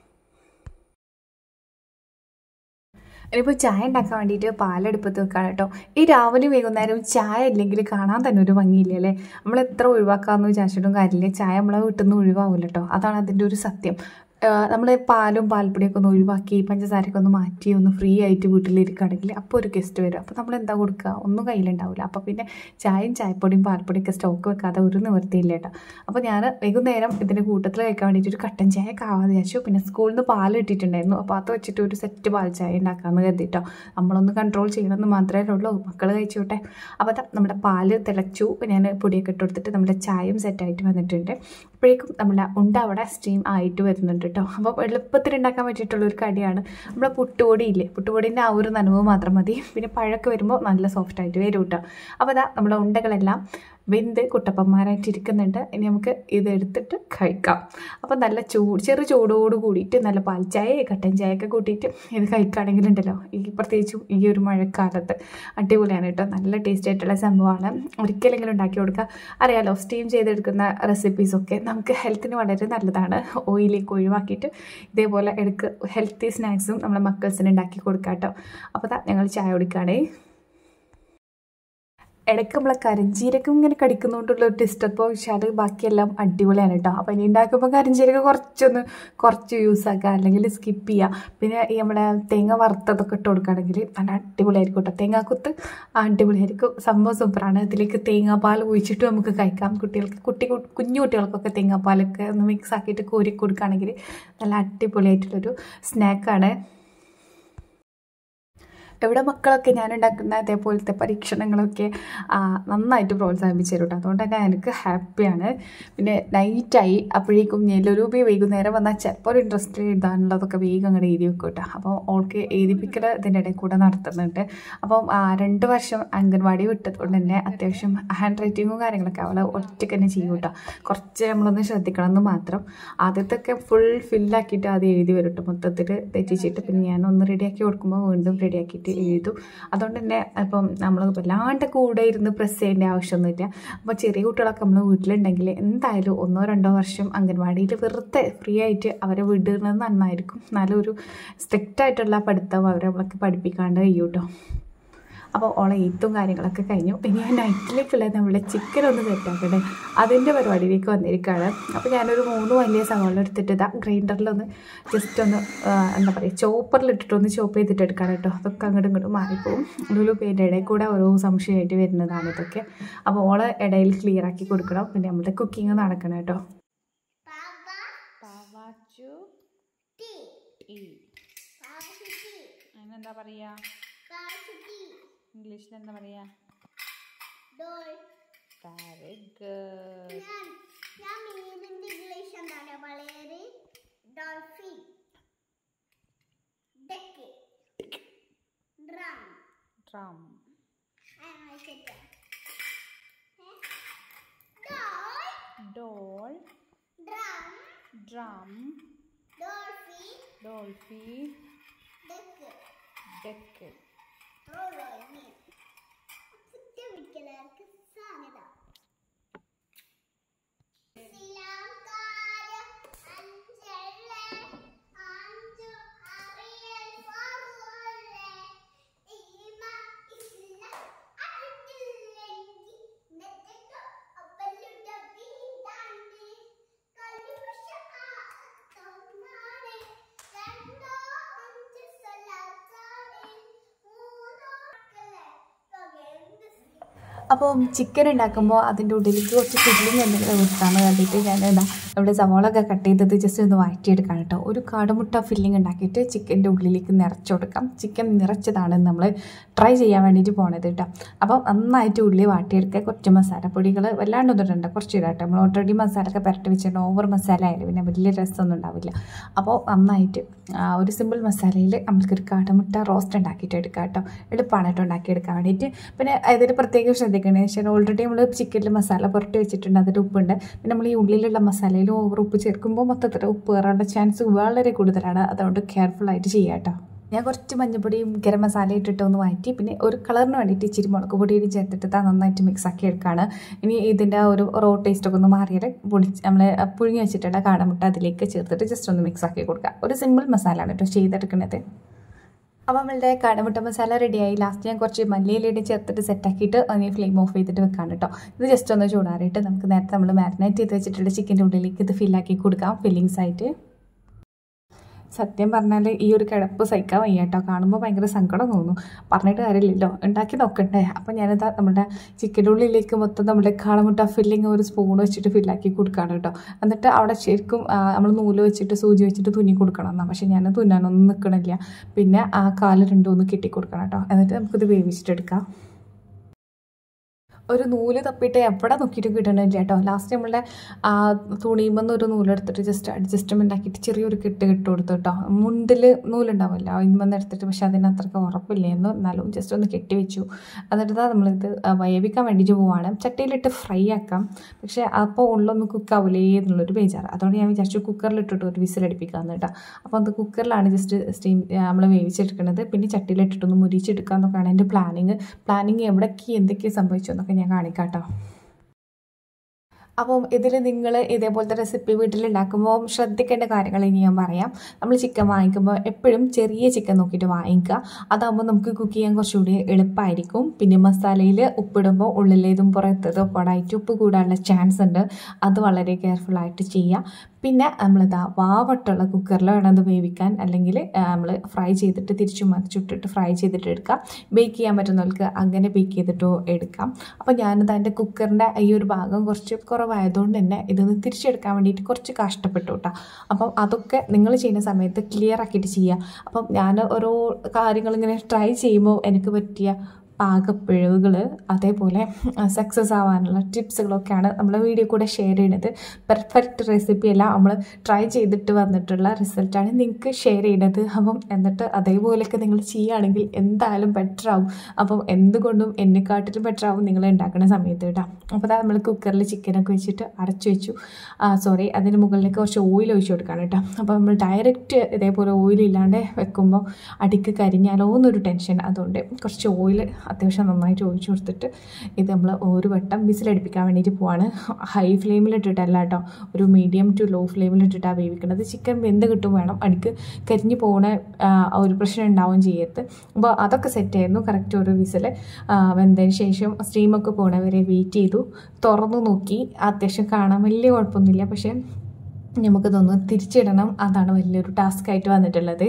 ഇനിയിപ്പോൾ ചായ ഉണ്ടാക്കാൻ വേണ്ടിയിട്ട് പാലെടുപ്പത്ത് വെക്കാണ് കേട്ടോ ഈ രാവിലെ വൈകുന്നേരം ചായ ഇല്ലെങ്കിൽ കാണാൻ തന്നെ ഒരു ഭംഗിയില്ല അല്ലേ നമ്മൾ എത്ര ഒഴിവാക്കാമെന്ന് വിചാരിച്ചിട്ടും കാര്യമില്ല ചായ നമ്മളെ വീട്ടിൽ നിന്ന് ഒഴിവാവില്ല കേട്ടോ അതാണ് അതിൻ്റെ ഒരു സത്യം നമ്മൾ പാലും പാൽപ്പൊടിയൊക്കെ ഒന്ന് ഒഴിവാക്കി പഞ്ചസാരയൊക്കെ ഒന്ന് മാറ്റി ഒന്ന് ഫ്രീ ആയിട്ട് വീട്ടിലിരിക്കുകയാണെങ്കിൽ അപ്പോൾ ഒരു ഗസ്റ്റ് വരും അപ്പോൾ നമ്മൾ എന്താ കൊടുക്കുക ഒന്നും കയ്യിലുണ്ടാവില്ല അപ്പോൾ പിന്നെ ചായയും ചായപ്പൊടിയും പാൽപ്പൊടിയൊക്കെ സ്റ്റോക്ക് വെക്കാതെ ഒരു നിവൃത്തിയില്ല കേട്ടോ അപ്പോൾ ഞാൻ വൈകുന്നേരം ഇതിൻ്റെ കൂട്ടത്തിൽ കഴിക്കാൻ വേണ്ടിയിട്ട് ഒരു കട്ടൻ ചായ കാവാതെ വിചാരിച്ചു പിന്നെ സ്കൂളിൽ നിന്ന് പാൽ ഇട്ടിട്ടുണ്ടായിരുന്നു അപ്പോൾ അത് വെച്ചിട്ട് ഒരു സെറ്റ് പാൽ ചായ ഉണ്ടാക്കാമെന്ന് കരുതിട്ടോ നമ്മളൊന്ന് കൺട്രോൾ ചെയ്യണമെന്ന് മാത്രമേ ഉള്ളൂ മക്കൾ കഴിച്ചോട്ടെ അപ്പോൾ നമ്മുടെ പാല് തിളച്ചു ഞാൻ പൊടിയൊക്കെ ഇട്ട് കൊടുത്തിട്ട് നമ്മുടെ ചായയും സെറ്റായിട്ട് വന്നിട്ടുണ്ട് അപ്പോഴേക്കും നമ്മുടെ ഉണ്ട അവിടെ സ്റ്റീം ആയിട്ട് വരുന്നുണ്ട് കേട്ടോ അപ്പോൾ എളുപ്പത്തിൽ ഉണ്ടാക്കാൻ പറ്റിയിട്ടുള്ള ഒരു കടിയാണ് നമ്മുടെ പുട്ടുപൊടിയില്ലേ പുട്ടുപൊടിൻ്റെ ആ ഒരു നനവ് മാത്രം മതി പിന്നെ പഴമൊക്കെ വരുമ്പോൾ നല്ല സോഫ്റ്റ് ആയിട്ട് വരും കേട്ടോ അപ്പോൾ അതാ നമ്മുടെ ഉണ്ടകളെല്ലാം വെന്ത് കുട്ടപ്പന്മാരായിട്ട് ഇരിക്കുന്നുണ്ട് ഇനി നമുക്ക് ഇത് എടുത്തിട്ട് കഴിക്കാം അപ്പോൾ നല്ല ചൂട് ചെറു ചൂടോട് കൂടിയിട്ട് നല്ല പാൽച്ചായ കട്ടൻ ചായയൊക്കെ കൂട്ടിയിട്ട് ഇത് കഴിക്കുകയാണെങ്കിലുണ്ടല്ലോ ഈ പ്രത്യേകിച്ചും ഈ ഒരു മഴക്കാലത്ത് അടിപൊളിയാണ് കേട്ടോ നല്ല ടേസ്റ്റ് ആയിട്ടുള്ള സംഭവമാണ് ഒരിക്കലെങ്കിലും ഉണ്ടാക്കി കൊടുക്കുക അറിയാലോ സ്റ്റീം ചെയ്തെടുക്കുന്ന റെസിപ്പീസൊക്കെ നമുക്ക് ഹെൽത്തിന് വളരെ നല്ലതാണ് ഓയിലേക്ക് ഒഴിവാക്കിയിട്ട് ഇതേപോലെ എടുക്ക് ഹെൽത്തി സ്നാക്സും നമ്മളെ മക്കൾസിന് ഉണ്ടാക്കി കൊടുക്കാം കേട്ടോ അപ്പോൾ ഞങ്ങൾ ചായ കുടിക്കുകയാണേ ഇടയ്ക്ക് നമ്മളെ കരിഞ്ചീരകം ഇങ്ങനെ കടിക്കുന്നതുകൊണ്ടുള്ള ഒരു ഡിസ്റ്റർബ് വെച്ചാൽ ബാക്കിയെല്ലാം അടിപൊളിയാണ് കേട്ടോ അപ്പോൾ ഇനി ഉണ്ടാക്കുമ്പോൾ കരിഞ്ചീരകം കുറച്ചൊന്ന് കുറച്ച് യൂസ് ആക്കുക അല്ലെങ്കിൽ സ്കിപ്പ് ചെയ്യുക പിന്നെ ഈ നമ്മുടെ തേങ്ങ വറുത്തതൊക്കെ ഇട്ട് കൊടുക്കുകയാണെങ്കിൽ നല്ല അടിപൊളിയായിരിക്കും കേട്ടോ തേങ്ങാക്കുത്ത് അടിപൊളിയായിരിക്കും സംഭവം സൂപ്പറാണ് ഇതിലേക്ക് തേങ്ങാപ്പാൽ ഒഴിച്ചിട്ട് നമുക്ക് കഴിക്കാം കുട്ടികൾക്ക് കുട്ടി കുഞ്ഞു കുട്ടികൾക്കൊക്കെ തേങ്ങാപ്പാലൊക്കെ ഒന്ന് മിക്സ് ആക്കിയിട്ട് കോരി കൊടുക്കുകയാണെങ്കിൽ നല്ല അടിപൊളിയായിട്ടുള്ളൊരു സ്നാക്കാണ് ഇവിടെ മക്കളൊക്കെ ഞാൻ ഉണ്ടാക്കുന്ന അതേപോലത്തെ പരീക്ഷണങ്ങളൊക്കെ ആ, നന്നായിട്ട് പ്രോത്സാഹിപ്പിച്ചു തരും കേട്ടോ അതുകൊണ്ട് തന്നെ എനിക്ക് ഹാപ്പിയാണ് പിന്നെ നൈറ്റായി അപ്പോഴേക്കും നെല്ലൊരൂപി വൈകുന്നേരം വന്നാൽ ചിലപ്പോൾ ഒരു ഇൻട്രസ്റ്റ് എഴുതാനുള്ളതൊക്കെ വേഗം അങ്ങോട്ട് എഴുതി വെക്കും കേട്ടോ അപ്പോൾ ഓൾക്ക് എഴുതിപ്പിക്കൽ ഇതിൻ്റെ ഇടയിൽ കൂടെ നടത്തുന്നുണ്ട് അപ്പം ആ, രണ്ട് വർഷം അംഗൻവാടി വിട്ടതുകൊണ്ട് തന്നെ അത്യാവശ്യം ഹാൻഡ് റൈറ്റിങ്ങും കാര്യങ്ങളൊക്കെ അവൾ ഒറ്റയ്ക്ക് തന്നെ ചെയ്യും കേട്ടോ കുറച്ച് നമ്മളൊന്ന് ശ്രദ്ധിക്കണം എന്ന് മാത്രം ആദ്യത്തൊക്കെ ഫുൾ ഫില്ലാക്കിയിട്ട് ആദ്യം എഴുതി വരും കേട്ടോ മൊത്തത്തിൽ തെറ്റിച്ചിട്ട് പിന്നെ ഞാൻ ഒന്ന് റെഡിയാക്കി കൊടുക്കുമ്പോൾ വീണ്ടും റെഡിയാക്കിയിട്ട് എഴുതും അതുകൊണ്ട് തന്നെ ഇപ്പം നമ്മൾ വല്ലാണ്ട് കൂടെ ഇരുന്ന് പ്രസ് ചെയ്യേണ്ട ആവശ്യമൊന്നുമില്ല അപ്പോൾ ചെറിയ കുട്ടികളൊക്കെ നമ്മൾ വീട്ടിലുണ്ടെങ്കിൽ എന്തായാലും ഒന്നോ രണ്ടോ വർഷം അംഗൻവാടിയിൽ വെറുതെ ഫ്രീ ആയിട്ട് അവരെ വിടുന്നത് നന്നായിരിക്കും നല്ലൊരു സ്ട്രിക്റ്റ് ആയിട്ടുള്ള പഠിത്തം അവരെ നമ്മളൊക്കെ പഠിപ്പിക്കാണ്ട് കഴിയും കേട്ടോ അപ്പോൾ ഓളെ എഴുത്തും കാര്യങ്ങളൊക്കെ കഴിഞ്ഞു ഇനി ഞാൻ നൈറ്റിലേക്കുള്ള നമ്മുടെ ചിക്കൻ ഒന്ന് സെറ്റാക്കട്ടെ അതിൻ്റെ പരിപാടിയിലേക്ക് വന്നിരിക്കുകയാണ് അപ്പോൾ ഞാനൊരു മൂന്ന് വലിയ സവാള എടുത്തിട്ട് ഇതാ ഗ്രൈൻഡറിലൊന്ന് ജസ്റ്റ് ഒന്ന് ആ, എന്താ പറയുക ചോപ്പറിൽ ഇട്ടിട്ടൊന്ന് ചോപ്പ് ചെയ്തിട്ട് എടുക്കാം കേട്ടോ അതൊക്കെ അങ്ങോട്ടും ഇങ്ങോട്ടും മാറിപ്പോവും ഒരു പേരുടെ ഇടയിൽ കൂടെ ഓരോ സംശയമായിട്ട് വരുന്നതാണ് ഇതൊക്കെ അപ്പോൾ ഓളെ ഇടയിൽ ക്ലിയർ ആക്കി കൊടുക്കണം പിന്നെ നമ്മുടെ കുക്കിംഗ് നടക്കണം കേട്ടോ അതിനെന്താ പറയാ ഇംഗ്ലീഷിൽ എന്താ പറയാ വെരി ഗുഡ് ഞാൻ മീനിന്റെ ഇംഗ്ലീഷ് എന്താണ് വളരെ dolphin duck drum drum doll drum drum dolphin dolphin duck deck റോളോയി കുറ്റം വിളിക്കലാർക്ക് സാധ്യത ശ്രീലങ്കായ അഞ്ചലെ അഞ്ചു അറിയൽ ഫറുവലെ ഈമ ഇസ്ല അറിയില്ലെങ്കിൽ മെത്തക്ക അപ്പല്ലുട വീടാണ്ടി കലിപുഷ ആത്തന്നാണ് രണ്ടോ അഞ്ച് സലാത്താണ് മൂന്നോ മക്കളെ പകർന്ന് അപ്പം ചിക്കൻ ഉണ്ടാക്കുമ്പോൾ അതിൻ്റെ ഉള്ളിലേക്ക് കുറച്ച് ഫില്ലിങ് എന്തെങ്കിലും കൊടുക്കാമെന്ന് കണ്ടിട്ട് ഞാൻ എന്താ നമ്മുടെ സവാളൊക്കെ കട്ട് ചെയ്തത് ജസ്റ്റ് ഒന്ന് വഴറ്റിയെടുക്കാം കേട്ടോ ഒരു കാടമുട്ട ഫില്ലിങ് ഉണ്ടാക്കിയിട്ട് ചിക്കൻ്റെ ഉള്ളിലേക്ക് നിറച്ച് കൊടുക്കാം ചിക്കൻ നിറച്ചതാണ് നമ്മൾ ട്രൈ ചെയ്യാൻ വേണ്ടിയിട്ട് പോണത് കേട്ടോ അപ്പം നന്നായിട്ട് ഉള്ളി വാട്ടിയെടുക്കുക കുറച്ച് മസാലപ്പൊടികൾ വല്ലാണ്ടൊന്നും ഇടണ്ട കുറച്ച് ഇടാം കേട്ടോ നമ്മൾ ഓൾറെഡി മസാല ഒക്കെ പുരട്ടി വെച്ചിട്ട് ഓവർ മസാല ആയാലും പിന്നെ വലിയ രസമൊന്നും ഉണ്ടാവില്ല അപ്പോൾ നന്നായിട്ട് ആ, ഒരു സിമ്പിൾ മസാലയിൽ നമുക്കൊരു കാടമുട്ട റോസ്റ്റ് ഉണ്ടാക്കിയിട്ട് എടുക്കാം കേട്ടോ എളുപ്പമാണ് കേട്ടോ ഉണ്ടാക്കിയെടുക്കാൻ വേണ്ടിയിട്ട് പിന്നെ അതിൽ പ്രത്യേകം ശ്രദ്ധിക്കണേ വെച്ചാൽ ഓൾറെഡി നമ്മൾ ചിക്കനിൽ മസാല പുരട്ടി വെച്ചിട്ടുണ്ട് അതിൽ ഉപ്പുണ്ട് പിന്നെ നമ്മൾ ഈ ഉള്ളിലുള്ള മസാലയിൽ ഓവർ ഉപ്പ് ചേർക്കുമ്പോൾ മൊത്തത്തിൽ ഉപ്പ് കയറാനുള്ള ചാൻസ് വളരെ കൂടുതലാണ് അതുകൊണ്ട് കെയർഫുൾ ആയിട്ട് ചെയ്യാം കേട്ടോ ഞാൻ കുറച്ച് മഞ്ഞപ്പൊടിയും ഗരം മസാല ഇട്ടിട്ട് ഒന്ന് വഴറ്റി പിന്നെ ഒരു കളറിന് വേണ്ടിയിട്ട് ഇച്ചിരി മുളക് പൊടിയും ചേർത്തിട്ട് താ നന്നായിട്ട് മിക്സ് ആക്കി എടുക്കുകയാണ് ഇനി ഇതിൻ്റെ ആ ഒരു റോ ടേസ്റ്റ് ഒക്കെ ഒന്ന് മാറിയിട്ട് പൊടി നമ്മൾ പുഴുങ്ങി വെച്ചിട്ടുള്ള കാടമുട്ട അതിലേക്ക് ചേർത്തിട്ട് ജസ്റ്റ് ഒന്ന് മിക്സ് ആക്കി കൊടുക്കുക ഒരു സിമ്പിൾ മസാല ആണ് കേട്ടോ ചെയ്തെടുക്കുന്നത് അപ്പോൾ നമ്മളുടെ കടമുട്ട മസാല റെഡിയായി ലാസ്റ്റ് ഞാൻ കുറച്ച് മല്ലിയിലയുടെ ചേർത്തിട്ട് സെറ്റാക്കിയിട്ട് അതിനെ ഫ്ലെയിം ഓഫ് ചെയ്തിട്ട് വെക്കാൻ കേട്ടോ ഇത് ജസ്റ്റ് ഒന്ന് ചൂടാറിയിട്ട് നമുക്ക് നേരത്തെ നമ്മൾ മാരിനേറ്റ് ചെയ്ത് വെച്ചിട്ടുള്ള ചിക്കൻ്റെ ഉള്ളിലേക്ക് ഇത് ഫില്ലാക്കി കൊടുക്കാം ഫില്ലിങ്സ് ആയിട്ട് സത്യം പറഞ്ഞാൽ ഈ ഒരു കിടപ്പ് സഹിക്കാൻ വയ്യ കേട്ടോ കാണുമ്പോൾ ഭയങ്കര സങ്കടം തോന്നുന്നു പറഞ്ഞിട്ട് കാര്യമില്ലല്ലോ ഉണ്ടാക്കി നോക്കണ്ടേ അപ്പം ഞാനിതാ നമ്മുടെ ചിക്കൻ്റെ ഉള്ളിലേക്ക് മൊത്തം നമ്മുടെ കാളമുട്ട ഫില്ലിങ് ഒരു സ്പൂൺ വെച്ചിട്ട് ഫില്ലാക്കി കൊടുക്കുകയാണ് കേട്ടോ എന്നിട്ട് അവിടെ ശരിക്കും നമ്മൾ നൂല് വെച്ചിട്ട് സൂചി വെച്ചിട്ട് തുന്നി കൊടുക്കണം എന്നാണ് പക്ഷേ ഞാൻ തുന്നാനൊന്നും നിൽക്കണില്ല പിന്നെ ആ കാല് രണ്ടും ഒന്ന് കെട്ടി കൊടുക്കണം കേട്ടോ എന്നിട്ട് നമുക്കിത് വേവിച്ചിട്ടെടുക്കാം ഒരു നൂല് തപ്പിയിട്ട് എവിടെ നോക്കിയിട്ട് കിട്ടണില്ല കേട്ടോ ലാസ്റ്റ് നമ്മളുടെ ആ തുണിയുമെന്ന് ഒരു നൂലെടുത്തിട്ട് ജസ്റ്റ് അഡ്ജസ്റ്റ്മെൻ്റ് ആക്കിയിട്ട് ചെറിയൊരു കെട്ട് കിട്ട് കൊടുത്തു കേട്ടോ മുണ്ടിൽ നൂലുണ്ടാവുമല്ലോ അതിന്മേന്ന് എടുത്തിട്ട് പക്ഷെ അതിന് അത്രയ്ക്ക് ഉറപ്പില്ലായിരുന്നു എന്നാലും ജസ്റ്റ് ഒന്ന് കെട്ടി വെച്ചു എന്നിട്ട് ദാ നമ്മളിത് വേവിക്കാൻ വേണ്ടിയിട്ട് പോവാണ് ചട്ടിയിലിട്ട് ഫ്രൈ ആക്കാം പക്ഷേ അപ്പോൾ ഉള്ളൊന്ന് കുക്കാവില്ലേ എന്നുള്ളൊരു ബേജാറ് അതുകൊണ്ട് ഞാൻ വിചാരിച്ചു കുക്കറിലിട്ടിട്ട് ഒരു വിസിലടിപ്പിക്കാമെന്ന് കേട്ടോ അപ്പോൾ അത് കുക്കറിലാണ് ജസ്റ്റ് സ്റ്റീം നമ്മൾ വേവിച്ചെടുക്കുന്നത് പിന്നെ ചട്ടിയിലിട്ടിട്ടൊന്ന് മുരിച്ചെടുക്കുക എന്നൊക്കെയാണ് എൻ്റെ പ്ലാനിങ് പ്ലാനിങ് എവിടേക്ക് എന്തൊക്കെ സംഭവിച്ചു എന്നൊക്കെ ഞാൻ കാണിക്കാം കേട്ടോ അപ്പം ഇതിൽ നിങ്ങൾ ഇതേപോലത്തെ റെസിപ്പി വീട്ടിലുണ്ടാക്കുമ്പോൾ ശ്രദ്ധിക്കേണ്ട കാര്യങ്ങൾ ഇനി ഞാൻ പറയാം നമ്മൾ ചിക്കൻ വാങ്ങിക്കുമ്പോൾ എപ്പോഴും ചെറിയ ചിക്കൻ നോക്കിയിട്ട് വാങ്ങിക്കുക അതാകുമ്പോൾ നമുക്ക് കുക്ക് ചെയ്യാൻ കുറച്ചുകൂടി എളുപ്പമായിരിക്കും പിന്നെ മസാലയിൽ ഉപ്പിടുമ്പോൾ ഉള്ളിലേതും പുറത്തതും ഒക്കെ ആയിട്ട് ഉപ്പ് കൂടാനുള്ള ചാൻസ് ഉണ്ട് അത് വളരെ കെയർഫുൾ ആയിട്ട് ചെയ്യുക പിന്നെ നമ്മളിതാ വാവട്ടുള്ള കുക്കറിൽ വേണം അത് വേവിക്കാൻ അല്ലെങ്കിൽ നമ്മൾ ഫ്രൈ ചെയ്തിട്ട് തിരിച്ചു മറിച്ചിട്ടിട്ട് ഫ്രൈ ചെയ്തിട്ട് എടുക്കാം ബേക്ക് ചെയ്യാൻ പറ്റുന്നവർക്ക് അങ്ങനെ ബേക്ക് ചെയ്തിട്ടോ എടുക്കാം അപ്പോൾ ഞാനിത് എൻ്റെ കുക്കറിൻ്റെ ഈ ഒരു ഭാഗം കുറച്ച് കുറവായതുകൊണ്ട് തന്നെ ഇതൊന്ന് തിരിച്ചെടുക്കാൻ വേണ്ടിയിട്ട് കുറച്ച് കഷ്ടപ്പെട്ടു കേട്ടോ അപ്പം അതൊക്കെ നിങ്ങൾ ചെയ്യുന്ന സമയത്ത് ക്ലിയർ ആക്കിയിട്ട് ചെയ്യുക അപ്പം ഞാൻ ഓരോ കാര്യങ്ങളിങ്ങനെ ട്രൈ ചെയ്യുമ്പോൾ എനിക്ക് പറ്റിയ പാകപ്പിഴവുകൾ അതേപോലെ സക്സസ് ആവാനുള്ള ടിപ്സുകളൊക്കെയാണ് നമ്മൾ വീഡിയോ കൂടെ ഷെയർ ചെയ്യുന്നത് പെർഫെക്റ്റ് റെസിപ്പി അല്ല നമ്മൾ ട്രൈ ചെയ്തിട്ട് വന്നിട്ടുള്ള റിസൾട്ടാണ് നിങ്ങൾക്ക് ഷെയർ ചെയ്യുന്നത് അപ്പം എന്നിട്ട് അതേപോലെയൊക്കെ നിങ്ങൾ ചെയ്യുകയാണെങ്കിൽ എന്തായാലും ബെറ്റർ ആവും അപ്പം എന്തുകൊണ്ടും എന്നെക്കാട്ടിലും ബെറ്റർ ആവും നിങ്ങൾ ഉണ്ടാക്കുന്ന സമയത്ത് കേട്ടോ അപ്പോൾ അതാ നമ്മൾ കുക്കറിൽ ചിക്കനൊക്കെ വെച്ചിട്ട് അടച്ചു വെച്ചു സോറി അതിന് മുകളിലേക്ക് കുറച്ച് ഓയിൽ ഒഴിച്ചു കൊടുക്കുകയാണ് കേട്ടോ അപ്പോൾ നമ്മൾ ഡയറക്റ്റ് ഇതേപോലെ ഓയിൽ ഇല്ലാണ്ട് വെക്കുമ്പോൾ അടിക്ക് കരിഞ്ഞാലോ എന്നൊരു ടെൻഷൻ അതുകൊണ്ട് കുറച്ച് ഓയിൽ അത്യാവശ്യം നന്നായിട്ട് ഒഴിച്ചു കൊടുത്തിട്ട് ഇത് നമ്മൾ ഒരു വട്ടം വിസിലടുപ്പിക്കാൻ വേണ്ടിയിട്ട് പോവാണ് ഹൈ ഫ്ലെയിമിലിട്ടിട്ടല്ല കേട്ടോ ഒരു മീഡിയം ടു ലോ ഫ്ലെയിമിലിട്ടിട്ടാണ് വേവിക്കുന്നത് ചിക്കൻ വെന്ത് കിട്ടും വേണം അടിക്ക് കരിഞ്ഞു പോകണ ആ, ഒരു പ്രശ്നം ഉണ്ടാവുകയും ചെയ്യരുത് അപ്പോൾ അതൊക്കെ സെറ്റ് ആയിരുന്നു കറക്റ്റ് ഒരു വിസിൽ വെന്തതിന് ശേഷം സ്റ്റീമൊക്കെ പോകണ വരെ വെയിറ്റ് ചെയ്തു തുറന്നു നോക്കി അത്യാവശ്യം കാണാൻ വലിയ കുഴപ്പമൊന്നുമില്ല പക്ഷേ നമുക്കിതൊന്ന് തിരിച്ചിടണം അതാണ് വലിയൊരു ടാസ്ക് ആയിട്ട് വന്നിട്ടുള്ളത്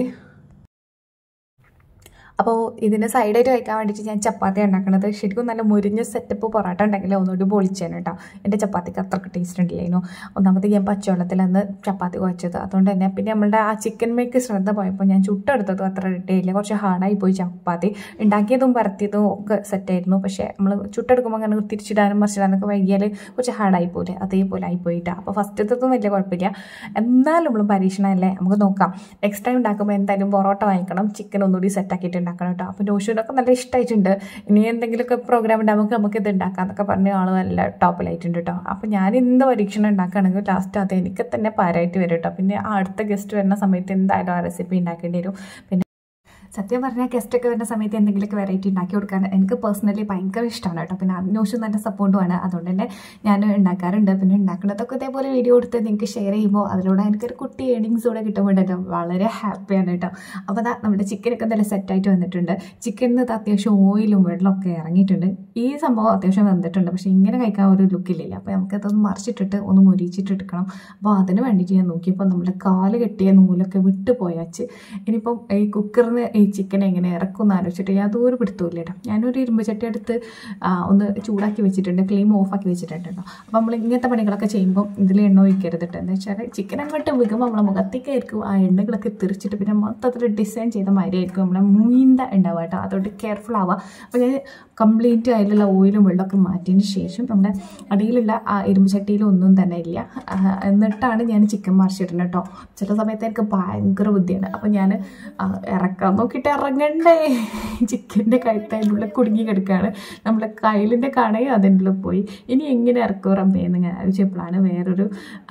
അപ്പോൾ ഇതിന് സൈഡായിട്ട് കഴിക്കാൻ വേണ്ടിയിട്ട് ഞാൻ ചപ്പാത്തി ഉണ്ടാക്കണത് ശരിക്കും നല്ല മുരിഞ്ഞ സെറ്റപ്പ് പൊറോട്ട ഉണ്ടെങ്കിൽ ഒന്നുകൂടി പൊളിച്ചേനെ കേട്ടോ എൻ്റെ ചപ്പാത്തിക്ക് അത്രക്ക് ടേസ്റ്റ് ഉണ്ടില്ലായിരുന്നു ഒന്നാമത് ഞാൻ പച്ചവെള്ളത്തിലാണ് ചപ്പാത്തി കുഴച്ചത് അതുകൊണ്ട് തന്നെ പിന്നെ നമ്മളുടെ ആ ചിക്കൻ മേക്ക് ശ്രദ്ധ പോയപ്പോൾ ഞാൻ ചുട്ടെടുത്തതും അത്ര കിട്ടിയില്ല കുറച്ച് ഹാർഡായി പോയി ചപ്പാത്തി ഉണ്ടാക്കിയതും പരത്തിയതും ഒക്കെ സെറ്റായിരുന്നു പക്ഷേ നമ്മൾ ചുട്ടെടുക്കുമ്പോൾ അങ്ങനെ തിരിച്ചിടാനും മറിച്ചിടാനൊക്കെ വൈകിയാൽ കുറച്ച് ഹാർഡായി പോലെ അതേപോലെ ആയിപ്പോയിട്ടാണ് അപ്പോൾ ഫസ്റ്റത്തതും വലിയ കുഴപ്പമില്ല എന്നാലും നമ്മൾ പരീക്ഷണമല്ലേ നമുക്ക് നോക്കാം നെക്സ്റ്റ് ടൈം ഉണ്ടാക്കുമ്പോൾ എന്തായാലും പൊറോട്ട വാങ്ങിക്കണം ചിക്കൻ ഒന്നുകൂടി സെറ്റാക്കിയിട്ട് ഉണ്ടാക്കണം കേട്ടോ അപ്പോൾ നോഷൂനൊക്കെ നല്ല ഇഷ്ടമായിട്ടുണ്ട് ഇനി എന്തെങ്കിലുമൊക്കെ പ്രോഗ്രാം ഉണ്ടാകുമ്പോൾ നമുക്ക് ഇത് ഉണ്ടാക്കാം എന്നൊക്കെ പറഞ്ഞ ആൾ നല്ല ടോപ്പിലായിട്ടുണ്ട് കേട്ടോ അപ്പോൾ ഞാൻ എന്ത് പരീക്ഷണം ഉണ്ടാക്കുകയാണെങ്കിൽ ലാസ്റ്റ് അത് എനിക്ക് തന്നെ പാരായിട്ട് വരും കേട്ടോ പിന്നെ ആ അടുത്ത ഗസ്റ്റ് വരുന്ന സമയത്ത് എന്തായാലും ആ റെസിപ്പി ഉണ്ടാക്കേണ്ടി വരും പിന്നെ സത്യം പറഞ്ഞാൽ ഗസ്റ്റൊക്കെ വരുന്ന സമയത്ത് എന്തെങ്കിലുമൊക്കെ വെറൈറ്റി ഉണ്ടാക്കി കൊടുക്കാൻ എനിക്ക് പേഴ്സണലി ഭയങ്കര ഇഷ്ടമാണ് കേട്ടോ പിന്നെ അന്വേഷിച്ചും നല്ല സപ്പോർട്ടുമാണ് അതുകൊണ്ട് തന്നെ ഞാൻ ഉണ്ടാക്കാറുണ്ട് പിന്നെ ഉണ്ടാക്കുന്നതൊക്കെ ഇതേപോലെ വീഡിയോ എടുത്ത് നിങ്ങൾക്ക് ഷെയർ ചെയ്യുമ്പോൾ അതിലൂടെ എനിക്കൊരു കുട്ടി ഏണിങ്സ് കൂടെ കിട്ടുമ്പോഴല്ലോ വളരെ ഹാപ്പിയാണ് കേട്ടോ അപ്പോൾ അതാ നമ്മുടെ ചിക്കനൊക്കെ നല്ല സെറ്റായിട്ട് വന്നിട്ടുണ്ട് ചിക്കനിൽ ഇത് അത്യാവശ്യം ഓയിലും വെള്ളമൊക്കെ ഇറങ്ങിയിട്ടുണ്ട് ഈ സംഭവം അത്യാവശ്യം വന്നിട്ടുണ്ട് പക്ഷേ ഇങ്ങനെ കഴിക്കാൻ ഒരു ലുക്കില്ല അപ്പോൾ നമുക്കതൊന്ന് മറിച്ചിട്ടിട്ട് ഒന്ന് മുരിച്ചിട്ട് എടുക്കണം അപ്പോൾ അതിന് വേണ്ടിയിട്ട് ഞാൻ നോക്കിയപ്പോൾ നമ്മുടെ കാല് കെട്ടിയ നൂലൊക്കെ വിട്ടു പോയാച്ച് ഇനിയിപ്പം ഈ കുക്കറിന് ഈ ചിക്കൻ എങ്ങനെ ഇറക്കുമെന്ന് ആലോചിച്ചിട്ട് യാതൊരു പിടുത്തമില്ല കേട്ടോ ഞാനൊരു ഇരുമ്പ് ചട്ടി എടുത്ത് ആ, ഒന്ന് ചൂടാക്കി വെച്ചിട്ടുണ്ട് ഫ്ലെയിം ഓഫാക്കി വെച്ചിട്ടുണ്ട് കേട്ടോ അപ്പോൾ നമ്മൾ ഇങ്ങനത്തെ പണികളൊക്കെ ചെയ്യുമ്പോൾ ഇതിൽ എണ്ണ ഒഴിക്കരുത് കേട്ടോ എന്താ വെച്ചാൽ ചിക്കൻ അങ്ങോട്ട് വിൽക്കുമ്പോൾ നമ്മളെ മുഖത്തേക്കായിരിക്കും ആ എണ്ണകളൊക്കെ തെറിച്ചിട്ട് പിന്നെ മൊത്തത്തിൽ ഡിസൈൻ ചെയ്ത മാതിരിയായിരിക്കും നമ്മളെ മുയിന്ത ഉണ്ടാവുക കേട്ടോ അതുകൊണ്ട് കെയർഫുൾ ആവുക അപ്പോൾ ഞാൻ കംപ്ലീറ്റ് അതിലുള്ള ഓയിലും വെള്ളമൊക്കെ മാറ്റിയതിന് ശേഷം നമ്മുടെ അടിയിലുള്ള ആ ഇരുമ്പ് ചട്ടിയിൽ ഒന്നും തന്നെ ഇല്ല ആ, എന്നിട്ടാണ് ഞാൻ ചിക്കൻ മറിച്ചിടുന്നത് കേട്ടോ ചില സമയത്ത് എനിക്ക് ഭയങ്കര ബുദ്ധിയാണ് അപ്പോൾ ഞാൻ ഇറക്കാൻ നോക്കിയിട്ട് ഇറങ്ങണ്ടേ ചിക്കൻ്റെ കഴുത്ത് അതിൻ്റെ ഉള്ളിൽ കുടുങ്ങി കിടക്കുകയാണ് നമ്മളെ കയ്യിലിൻ്റെ കണയും അതിൻ്റെ ഉള്ളിൽ പോയി ഇനി എങ്ങനെ ഇറക്കും റബ്ബേന്ന് ഞാൻ ആലോചിച്ചപ്പോഴാണ് വേറൊരു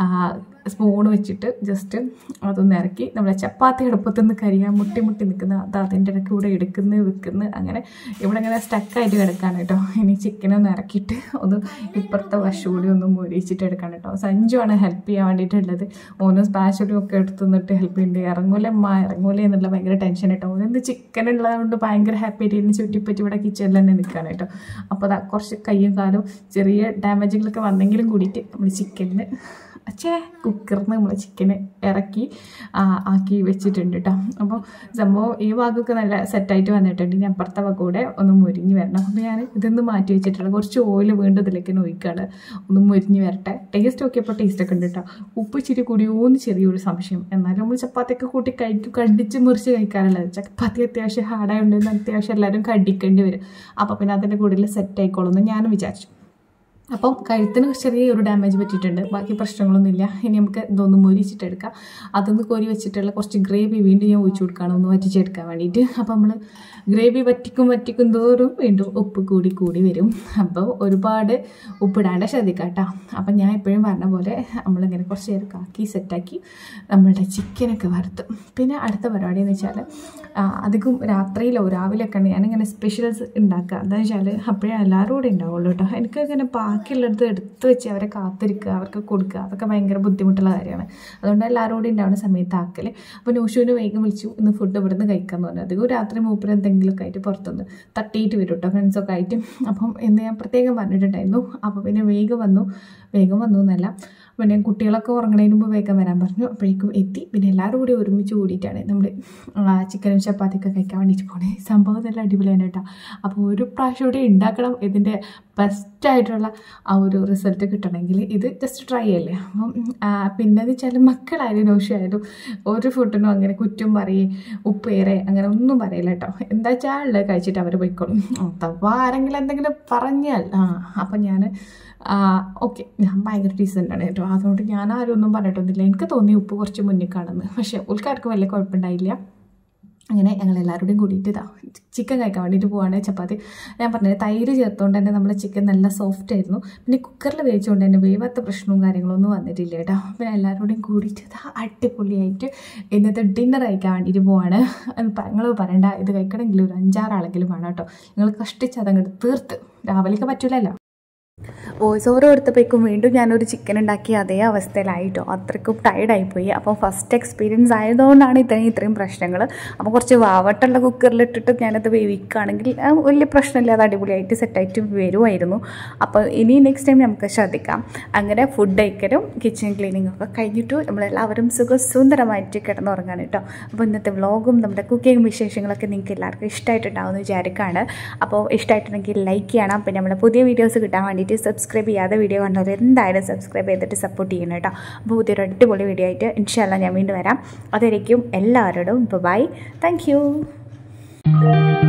സ്പൂൺ വെച്ചിട്ട് ജസ്റ്റ് അതൊന്ന് ഇറക്കി നമ്മളെ ചപ്പാത്തി അടുപ്പത്തു നിന്ന് കരിയാൻ മുട്ടി മുട്ടി നിൽക്കുന്ന അത് അതിൻ്റെ ഇടയ്ക്ക് കൂടെ എടുക്കുന്നു വെക്കുന്നു അങ്ങനെ ഇവിടെ ഇങ്ങനെ സ്റ്റക്കായിട്ട് കിടക്കാണ് കേട്ടോ ഇനി ചിക്കനൊന്ന് ഇറക്കിയിട്ട് ഒന്ന് ഇപ്പുറത്തെ വശം കൂടി ഒന്ന് മുരിച്ചിട്ട് എടുക്കാൻ കേട്ടോ സഞ്ജുവാണ് ഹെൽപ്പ് ചെയ്യാൻ വേണ്ടിയിട്ടുള്ളത് ഓന് സ്പാഷലും ഒക്കെ എടുത്ത് നിന്നിട്ട് ഹെൽപ്പ് ചെയ്യുന്നുണ്ട് ഇറങ്ങൂലേ അമ്മ ഇറങ്ങൂലേ എന്നുള്ള ഭയങ്കര ടെൻഷൻ കേട്ടോ ഓനെന്ത് ചിക്കൻ ഉള്ളതുകൊണ്ട് ഭയങ്കര ഹാപ്പി ആയിട്ട് ഇരുന്ന് ചുറ്റിപ്പറ്റി ഇവിടെ കിച്ചണിൽ തന്നെ നിൽക്കുകയാണ് കേട്ടോ അപ്പോൾ അതാ കുറച്ച് കയ്യും കാലും ചെറിയ ഡാമേജുകളൊക്കെ വന്നെങ്കിലും കൂടിയിട്ട് നമ്മൾ ചിക്കനിന് അച്ഛേ കുക്കറിന് നമ്മൾ ചിക്കന് ഇറക്കി ആ, ആക്കി വെച്ചിട്ടുണ്ട് കേട്ടോ അപ്പോൾ സംഭവം ഈ ഭാഗമൊക്കെ നല്ല സെറ്റായിട്ട് വന്നിട്ടുണ്ട് ഇനി അപ്പുറത്തെ ഭാഗം കൂടെ ഒന്ന് മുരിഞ്ഞ് വരണം അപ്പോൾ ഞാൻ ഇതൊന്ന് മാറ്റി വെച്ചിട്ടുള്ള കുറച്ച് ഓയിൽ വീണ്ടും ഇതിലേക്ക് തന്നെ ഒഴിക്കുകയാണ് ഒന്ന് മുരിഞ്ഞ് വരട്ടെ ടേസ്റ്റ് നോക്കിയപ്പോൾ ടേസ്റ്റൊക്കെ ഉണ്ട് കേട്ടോ ഉപ്പ് ഇച്ചിരി കൂടിയോന്ന് ചെറിയൊരു സംശയം എന്നാലും നമ്മൾ ചപ്പാത്തിയൊക്കെ കൂട്ടി കഴിക്കും കടിച്ച് മുറിച്ച് കഴിക്കാറുള്ളത് ചപ്പാത്തി അത്യാവശ്യം ഹാർഡായതുകൊണ്ട് അത്യാവശ്യം എല്ലാവരും കടിക്കേണ്ടി വരും അപ്പോൾ പിന്നെ അതിൻ്റെ കൂടുതൽ സെറ്റ് ആയിക്കോളും എന്ന് ഞാനും വിചാരിച്ചു അപ്പം കഴുത്തിന് ചെറിയൊരു ഡാമേജ് പറ്റിയിട്ടുണ്ട് ബാക്കി പ്രശ്നങ്ങളൊന്നുമില്ല ഇനി നമുക്ക് ഇതൊന്ന് മുരിച്ചിട്ടെടുക്കാം അതൊന്ന് കോരി വെച്ചിട്ടുള്ള കുറച്ച് ഗ്രേവി വീണ്ടും ഞാൻ ഒഴിച്ചു കൊടുക്കുകയാണ് ഒന്ന് വറ്റിച്ചെടുക്കാൻ വേണ്ടിയിട്ട് അപ്പോൾ നമ്മൾ ഗ്രേവി വറ്റിക്കും വറ്റിക്കും തോറും വീണ്ടും ഉപ്പ് കൂടി കൂടി വരും അപ്പോൾ ഒരുപാട് ഉപ്പിടാണ്ട് ശ്രദ്ധിക്കാം കേട്ടോ അപ്പം ഞാൻ എപ്പോഴും പറഞ്ഞ പോലെ നമ്മളിങ്ങനെ കുറച്ച് നേരം കാക്കി സെറ്റാക്കി നമ്മളുടെ ചിക്കനൊക്കെ വറുത്തും പിന്നെ അടുത്ത പരിപാടി എന്ന് വെച്ചാൽ ആ, അധികം രാത്രിയിലോ രാവിലെയൊക്കെ ആണ് ഞാനിങ്ങനെ സ്പെഷ്യൽസ് ഉണ്ടാക്കുക എന്താണെന്ന് വെച്ചാൽ അപ്പോഴേ എല്ലാവരും കൂടെ ഉണ്ടാവുള്ളൂ കേട്ടോ എനിക്ക് ഇങ്ങനെ ബാക്കിയുള്ളിടത്ത് എടുത്ത് വെച്ച് അവരെ കാത്തിരിക്കുക അവർക്ക് കൊടുക്കുക അതൊക്കെ ഭയങ്കര ബുദ്ധിമുട്ടുള്ള കാര്യമാണ് അതുകൊണ്ട് എല്ലാവരും കൂടി ഉണ്ടാവുന്ന സമയത്ത് ആക്കൽ അപ്പോൾ നൂഷുവിന് വേഗം വിളിച്ചു ഇന്ന് ഫുഡ് ഇവിടുന്ന് കഴിക്കാമെന്ന് പറഞ്ഞു അധികം രാത്രി മൂപ്പര് എന്തെങ്കിലുമൊക്കെ ആയിട്ട് പുറത്തുനിന്ന് തട്ടിയിട്ട് വരും കേട്ടോ ഫ്രണ്ട്സൊക്കെ ആയിട്ട് അപ്പം എന്ന് ഞാൻ പ്രത്യേകം പറഞ്ഞിട്ടുണ്ടായിരുന്നു അപ്പോൾ പിന്നെ വേഗം വന്നു വേഗം വന്നു എന്നല്ല പിന്നെ കുട്ടികളൊക്കെ ഉറങ്ങണതിന് മുമ്പ് വേഗം വരാൻ പറഞ്ഞു അപ്പോഴേക്കും എത്തി പിന്നെ എല്ലാവരും കൂടി ഒരുമിച്ച് കൂടിയിട്ടാണ് നമ്മൾ ചിക്കനും ചപ്പാത്തിയൊക്കെ കഴിക്കാൻ വേണ്ടിയിട്ട് പോണേ സംഭവം നല്ല അടിപൊളിയാണ് കേട്ടോ അപ്പോൾ ഒരു പ്രാവശ്യം കൂടി ഉണ്ടാക്കണം ഇതിൻ്റെ ബെസ്റ്റായിട്ടുള്ള ആ ഒരു റിസൾട്ട് കിട്ടണമെങ്കിൽ ഇത് ജസ്റ്റ് ട്രൈ ചെയ്യല്ലേ അപ്പം ആ, പിന്നെന്ന് വെച്ചാൽ മക്കളായാലും ദോഷമായാലും ഒരു ഫുഡിനും അങ്ങനെ കുറ്റം പറയും ഉപ്പേറെ അങ്ങനെ ഒന്നും പറയില്ല കേട്ടോ എന്താ വെച്ചാൽ ഉള്ളത് കഴിച്ചിട്ട് അവർ പോയിക്കോളും അഥവാ ആരെങ്കിലും എന്തെങ്കിലും പറഞ്ഞാൽ ആ അപ്പം ഞാൻ ഓക്കെ ഞാൻ ഭയങ്കര ഡീസൻ്റാണ് കേട്ടോ അതുകൊണ്ട് ഞാൻ ആരും ഒന്നും പറഞ്ഞിട്ടൊന്നുമില്ല എനിക്ക് തോന്നി ഉപ്പ് കുറച്ച് മുന്നിൽ കാണുന്നു പക്ഷേ ഉൾക്കാർക്ക് വലിയ കുഴപ്പമുണ്ടായില്ല അങ്ങനെ ഞങ്ങൾ എല്ലാവരുടെയും കൂടിയിട്ട് ഇതാ ചിക്കൻ കഴിക്കാൻ വേണ്ടിയിട്ട് പോവാണ് ചപ്പാത്തി ഞാൻ പറഞ്ഞത് തൈര് ചേർത്തുകൊണ്ട് തന്നെ നമ്മുടെ ചിക്കൻ നല്ല സോഫ്റ്റ് ആയിരുന്നു പിന്നെ കുക്കറിൽ വേവിച്ചുകൊണ്ട് തന്നെ വേവാത്ത പ്രശ്നവും കാര്യങ്ങളൊന്നും വന്നിട്ടില്ല കേട്ടോ പിന്നെ എല്ലാവരുടെയും കൂടിയിട്ട് ഇതാ അടിപൊളിയായിട്ട് ഇന്നത്തെ ഡിന്നർ കഴിക്കാൻ വേണ്ടിയിട്ട് പോവാണ് നിങ്ങൾ പറയണ്ട ഇത് കഴിക്കണമെങ്കിൽ ഒരു അഞ്ചാറാളെങ്കിലും വേണം കേട്ടോ നിങ്ങൾ കഷ്ടിച്ച് അതങ്ങോട്ട് തീർത്ത് രാവിലേക്ക് പറ്റില്ലല്ലോ വോയിസ് ഓവർ കൊടുത്തപ്പോഴേക്കും വീണ്ടും ഞാനൊരു ചിക്കൻ ഉണ്ടാക്കി അതേ അവസ്ഥയിലായിട്ടോ അത്രയ്ക്കും ടയർഡായിപ്പോയി അപ്പോൾ ഫസ്റ്റ് എക്സ്പീരിയൻസ് ആയതുകൊണ്ടാണ് ഇത്രയും ഇത്രയും പ്രശ്നങ്ങൾ അപ്പോൾ കുറച്ച് വാവട്ടുള്ള കുക്കറിലിട്ടിട്ട് ഞാനത് വേവിക്കുകയാണെങ്കിൽ ആ, വലിയ പ്രശ്നമില്ല അത് അടിപൊളിയായിട്ട് സെറ്റായിട്ട് വരുമായിരുന്നു അപ്പോൾ ഇനി നെക്സ്റ്റ് ടൈം നമുക്ക് ശ്രദ്ധിക്കാം അങ്ങനെ ഫുഡ് കഴിക്കലും കിച്ചൺ ക്ലീനിങ്ങും ഒക്കെ കഴിഞ്ഞിട്ട് നമ്മളെല്ലാവരും സുഖസുന്ദരമായിട്ട് കിടന്നുറങ്ങാൻ കേട്ടോ അപ്പോൾ ഇന്നത്തെ വ്ളോഗും നമ്മുടെ കുക്കിംഗ് വിശേഷങ്ങളൊക്കെ നിങ്ങൾക്ക് എല്ലാവർക്കും ഇഷ്ടമായിട്ടുണ്ടാവുമെന്ന് വിചാരിക്കുകയാണ് അപ്പോൾ ഇഷ്ടമായിട്ടുണ്ടെങ്കിൽ ലൈക്ക് ചെയ്യണം പിന്നെ നമ്മുടെ പുതിയ വീഡിയോസ് കിട്ടാൻ വേണ്ടിയിട്ട് സബ്സ്ക്രൈബ് ചെയ്യാതെ വീഡിയോ കണ്ടവർ എന്തായാലും സബ്സ്ക്രൈബ് ചെയ്തിട്ട് സപ്പോർട്ട് ചെയ്യണം കേട്ടോ അപ്പോൾ പുതിയൊരു അടിപൊളി വീഡിയോ ആയിട്ട് ഇൻഷാല്ല ഞാൻ വീണ്ടും വരാം അതായിരിക്കും എല്ലാവരോടും ബൈ താങ്ക് യു